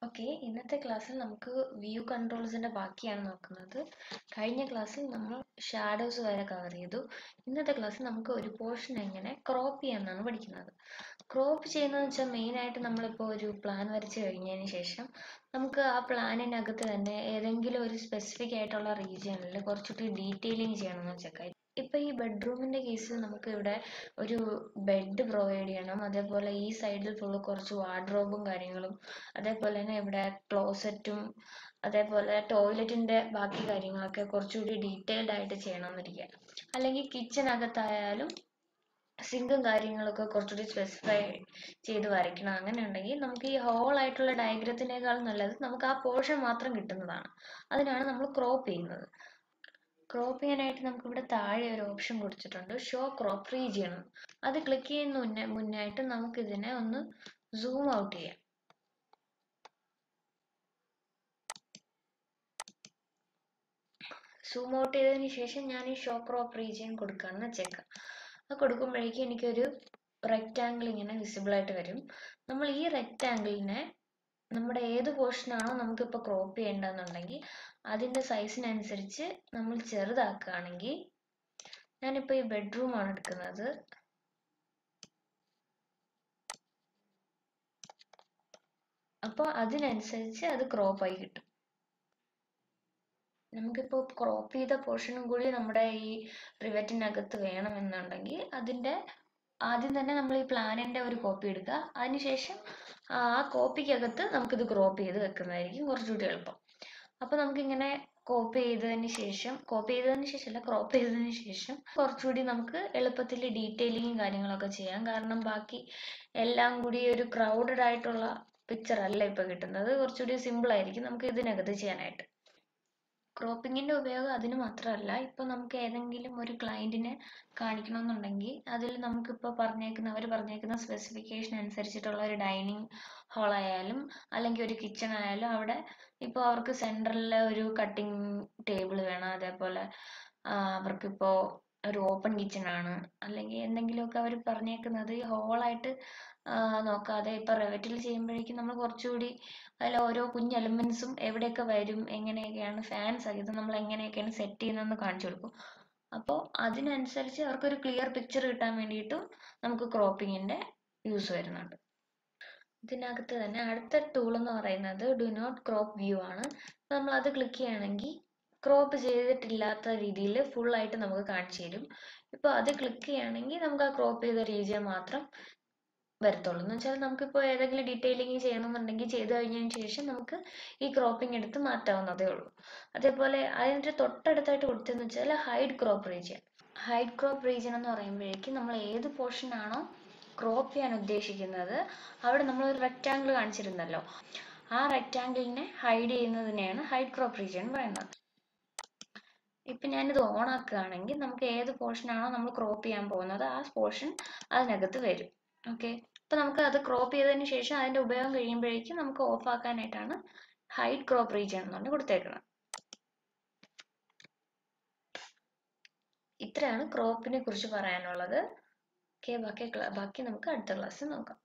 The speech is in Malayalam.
ഓക്കെ ഇന്നത്തെ ക്ലാസ്സിൽ നമുക്ക് വ്യൂ കൺട്രോൾസിന്റെ ബാക്കിയാണ് നോക്കുന്നത് കഴിഞ്ഞ ക്ലാസ്സിൽ നമ്മൾ ഷാഡോസ് വരെ കവർ ചെയ്തു ഇന്നത്തെ ക്ലാസ്സിൽ നമുക്ക് ഒരു പോർഷൻ എങ്ങനെ ക്രോപ്പ് ചെയ്യാമെന്നാണ് പഠിക്കുന്നത് ക്രോപ്പ് ചെയ്യുന്നതെന്ന് വെച്ചാൽ മെയിനായിട്ട് നമ്മളിപ്പോൾ ഒരു പ്ലാൻ വരച്ച് കഴിഞ്ഞതിന് ശേഷം നമുക്ക് ആ പ്ലാനിനകത്ത് തന്നെ ഏതെങ്കിലും ഒരു സ്പെസിഫിക് ആയിട്ടുള്ള റീജിയണിൽ കുറച്ചുകൂടി ഡീറ്റെയിലിംഗ് ചെയ്യണമെന്ന് വെച്ചേക്കാം ഇപ്പം ഈ ബെഡ്റൂമിൻ്റെ കേസിൽ നമുക്ക് ഇവിടെ ഒരു ബെഡ് പ്രൊവൈഡ് ചെയ്യണം അതേപോലെ ഈ സൈഡിൽ ഫുള്ള് കുറച്ച് വാർഡ്രോബും കാര്യങ്ങളും അതേപോലെ തന്നെ ഇവിടെ ക്ലോസറ്റും അതേപോലെ ടോയ്ലറ്റിൻ്റെ ബാക്കി കാര്യങ്ങളൊക്കെ കുറച്ചുകൂടി ഡീറ്റെയിൽഡ് ആയിട്ട് ചെയ്യണമെന്നിരിക്കുക അല്ലെങ്കിൽ കിച്ചനകത്തായാലും സിങ്കും കാര്യങ്ങളൊക്കെ കുറച്ചുകൂടി സ്പെസിഫൈ ചെയ്ത് വരയ്ക്കണം അങ്ങനെ ഉണ്ടെങ്കിൽ നമുക്ക് ഈ ഹോൾ ആയിട്ടുള്ള ഡയഗ്രത്തിനേക്കാൾ നല്ലത് നമുക്ക് ആ പോർഷൻ മാത്രം കിട്ടുന്നതാണ് അതിനാണ് നമ്മൾ ക്രോപ്പ് ചെയ്യുന്നത് ക്രോപ്പ് ചെയ്യാനായിട്ട് നമുക്ക് ഇവിടെ താഴെ ഒരു ഓപ്ഷൻ കൊടുത്തിട്ടുണ്ട് ഷോ ക്രോപ്പ് റീജിയൺ അത് ക്ലിക്ക് ചെയ്യുന്ന മുന്നേ മുന്നായിട്ട് നമുക്ക് ഇതിനെ ഒന്ന് സൂം ഔട്ട് ചെയ്യാം സൂം ഔട്ട് ചെയ്തതിന് ശേഷം ഞാൻ ഈ ഷോ ക്രോപ്പ് റീജിയൻ കൊടുക്കുകയാണെന്ന് വെച്ചേക്കാം അത് കൊടുക്കുമ്പോഴേക്കും എനിക്കൊരു റെക്റ്റാങ്കിൾ ഇങ്ങനെ വിസിബിൾ ആയിട്ട് വരും നമ്മൾ ഈ റെക്റ്റാങ്കിളിനെ നമ്മുടെ ഏത് പോർഷനാണോ നമുക്കിപ്പോൾ ക്രോപ്പ് ചെയ്യേണ്ടതെന്നുണ്ടെങ്കിൽ അതിൻ്റെ സൈസിനനുസരിച്ച് നമ്മൾ ചെറുതാക്കുകയാണെങ്കിൽ ഞാനിപ്പോൾ ഈ ബെഡ്റൂമാണ് എടുക്കുന്നത് അപ്പോൾ അതിനനുസരിച്ച് അത് ക്രോപ്പായി കിട്ടും നമുക്കിപ്പോൾ ക്രോപ്പ് ചെയ്ത പോർഷനും കൂടി നമ്മുടെ ഈ റിവറ്റിനകത്ത് വേണമെന്നുണ്ടെങ്കിൽ അതിൻ്റെ ആദ്യം തന്നെ നമ്മൾ ഈ പ്ലാനിൻ്റെ ഒരു കോപ്പി എടുക്കുക അതിനുശേഷം ആ കോപ്പിക്കകത്ത് നമുക്കിത് ക്രോപ്പ് ചെയ്ത് വെക്കുന്നതായിരിക്കും കുറച്ചുകൂടി എളുപ്പം അപ്പോൾ നമുക്കിങ്ങനെ കോപ്പി ചെയ്തതിന് ശേഷം കോപ്പി ചെയ്തതിന് ശേഷം അല്ല ക്രോപ്പ് ചെയ്തതിന് ശേഷം കുറച്ചുകൂടി നമുക്ക് എളുപ്പത്തിൽ ഡീറ്റെയിലിങ്ങും കാര്യങ്ങളൊക്കെ ചെയ്യാം കാരണം ബാക്കി എല്ലാം കൂടി ഒരു ക്രൗഡഡ് ആയിട്ടുള്ള പിക്ചർ അല്ല ഇപ്പോൾ കിട്ടുന്നത് കുറച്ചുകൂടി സിമ്പിൾ ആയിരിക്കും നമുക്ക് ഇതിനകത്ത് ചെയ്യാനായിട്ട് ക്രോപ്പിങ്ങിൻ്റെ ഉപയോഗം അതിന് മാത്രമല്ല ഇപ്പോൾ നമുക്ക് ഏതെങ്കിലും ഒരു ക്ലയൻറ്റിനെ കാണിക്കണമെന്നുണ്ടെങ്കിൽ അതിൽ നമുക്കിപ്പോൾ പറഞ്ഞേക്കുന്ന അവർ പറഞ്ഞേക്കുന്ന സ്പെസിഫിക്കേഷൻ അനുസരിച്ചിട്ടുള്ള ഒരു ഡൈനിങ് ഹാൾ ആയാലും അല്ലെങ്കിൽ ഒരു കിച്ചൺ ആയാലും അവിടെ ഇപ്പോൾ അവർക്ക് സെൻട്രലിൽ ഒരു കട്ടിങ് ടേബിൾ വേണം അതേപോലെ അവർക്കിപ്പോൾ ഒരു ഓപ്പൺ കിച്ചൺ ആണ് അല്ലെങ്കിൽ എന്തെങ്കിലുമൊക്കെ അവർ പറഞ്ഞേക്കുന്നത് ഈ ഹോളായിട്ട് നോക്കാതെ ഇപ്പോൾ റെവറ്റിൽ ചെയ്യുമ്പോഴേക്കും നമ്മൾ കുറച്ചുകൂടി അതിൽ ഓരോ കുഞ്ഞ് എലമെൻസും എവിടെയൊക്കെ വരും എങ്ങനെയൊക്കെയാണ് ഫാൻസ് ഇത് നമ്മൾ എങ്ങനെയൊക്കെയാണ് സെറ്റ് ചെയ്യുന്നതെന്ന് കാണിച്ചു കൊടുക്കും അപ്പോൾ അതിനനുസരിച്ച് അവർക്കൊരു ക്ലിയർ പിക്ചർ കിട്ടാൻ വേണ്ടിയിട്ടും നമുക്ക് ക്രോപ്പിങ്ങിൻ്റെ യൂസ് വരുന്നുണ്ട് ഇതിനകത്ത് തന്നെ അടുത്ത ടൂൾ എന്ന് പറയുന്നത് ഡു നോട്ട് ക്രോപ്പ് വ്യൂ ആണ് നമ്മൾ അത് ക്ലിക്ക് ചെയ്യുകയാണെങ്കിൽ ക്രോപ്പ് ചെയ്തിട്ടില്ലാത്ത രീതിയിൽ ഫുള്ളായിട്ട് നമുക്ക് കാണിച്ചു തരും ഇപ്പോൾ അത് ക്ലിക്ക് ചെയ്യുകയാണെങ്കിൽ നമുക്ക് ആ ക്രോപ്പ് ചെയ്ത റീജിയൻ മാത്രം വരത്തുള്ളൂ എന്ന് വെച്ചാൽ നമുക്കിപ്പോൾ ഏതെങ്കിലും ഡീറ്റെയിലിംഗ് ചെയ്യണമെന്നുണ്ടെങ്കിൽ ചെയ്ത് കഴിഞ്ഞതിന് ശേഷം നമുക്ക് ഈ ക്രോപ്പിംഗ് എടുത്ത് മാറ്റാവുന്നതേ ഉള്ളൂ അതേപോലെ അതിൻ്റെ തൊട്ടടുത്തായിട്ട് കൊടുത്തതെന്ന് വെച്ചാൽ hide crop region hide crop region എന്ന് പറയുമ്പോഴേക്കും നമ്മൾ ഏത് പോർഷൻ ആണോ ക്രോപ്പ് ചെയ്യാൻ ഉദ്ദേശിക്കുന്നത് അവിടെ നമ്മൾ ഒരു റെക്റ്റാങ്കിൾ കാണിച്ചിരുന്നല്ലോ ആ റെക്റ്റാങ്കിളിനെ ഹൈഡ് ചെയ്യുന്നതിനെയാണ് ഹൈഡ് ക്രോപ്പ് റീജിയൻ എന്ന് പറയുന്നത് ഇപ്പം ഞാനിത് ഓൺ ആക്കുകയാണെങ്കിൽ നമുക്ക് ഏത് പോർഷനാണോ നമ്മൾ ക്രോപ്പ് ചെയ്യാൻ പോകുന്നത് ആ പോർഷൻ അതിനകത്ത് വരും ഓക്കെ ഇപ്പം നമുക്ക് അത് ക്രോപ്പ് ചെയ്തതിന് ശേഷം അതിൻ്റെ ഉപയോഗം കഴിയുമ്പോഴേക്കും നമുക്ക് ഓഫ് ആക്കാനായിട്ടാണ് ഹൈഡ് ക്രോപ്പ് റീജിയൻ എന്നുകൊണ്ട് കൊടുത്തേക്കുന്നത് ഇത്രയാണ് ക്രോപ്പിനെ കുറിച്ച് പറയാനുള്ളത് ഓക്കെ ബാക്കി ബാക്കി നമുക്ക് അടുത്ത ക്ലാസ്സിൽ നോക്കാം